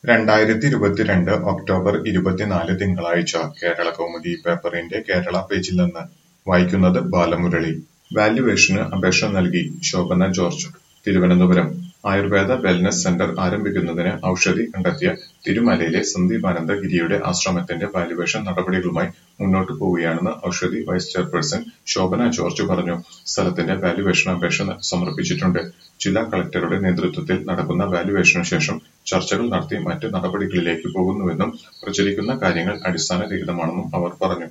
രണ്ടായിരത്തിയിരുപത്തിരണ്ട് October ഇരുപത്തിനാല് തിങ്കളാഴ്ച കേരളകൗമുദി പേപ്പറിന്റെ കേരള പേജിൽ നിന്ന് വായിക്കുന്നത് ബാലമുരളി വാല്യുവേഷന് അപേക്ഷ നൽകി ശോഭന ജോർജ് തിരുവനന്തപുരം ആയുർവേദ വെൽനസ് സെന്റർ ആരംഭിക്കുന്നതിന് ഔഷധി കണ്ടെത്തിയ തിരുമലയിലെ സന്ദീപാനന്ദ ഗിരിയുടെ ആശ്രമത്തിന്റെ വാല്യുവേഷൻ നടപടികളുമായി മുന്നോട്ടു പോവുകയാണെന്ന് ഔഷധി വൈസ് ചെയർപേഴ്സൺ ശോഭന ജോർജ് പറഞ്ഞു സ്ഥലത്തിന്റെ വാല്യുവേഷൻ അപേക്ഷ സമർപ്പിച്ചിട്ടുണ്ട് ജില്ലാ കളക്ടറുടെ നേതൃത്വത്തിൽ നടക്കുന്ന വാല്യുവേഷനു ശേഷം ചർച്ചകൾ നടത്തി മറ്റ് നടപടികളിലേക്ക് പോകുന്നുവെന്നും പ്രചരിക്കുന്ന കാര്യങ്ങൾ അടിസ്ഥാനരഹിതമാണെന്നും അവർ പറഞ്ഞു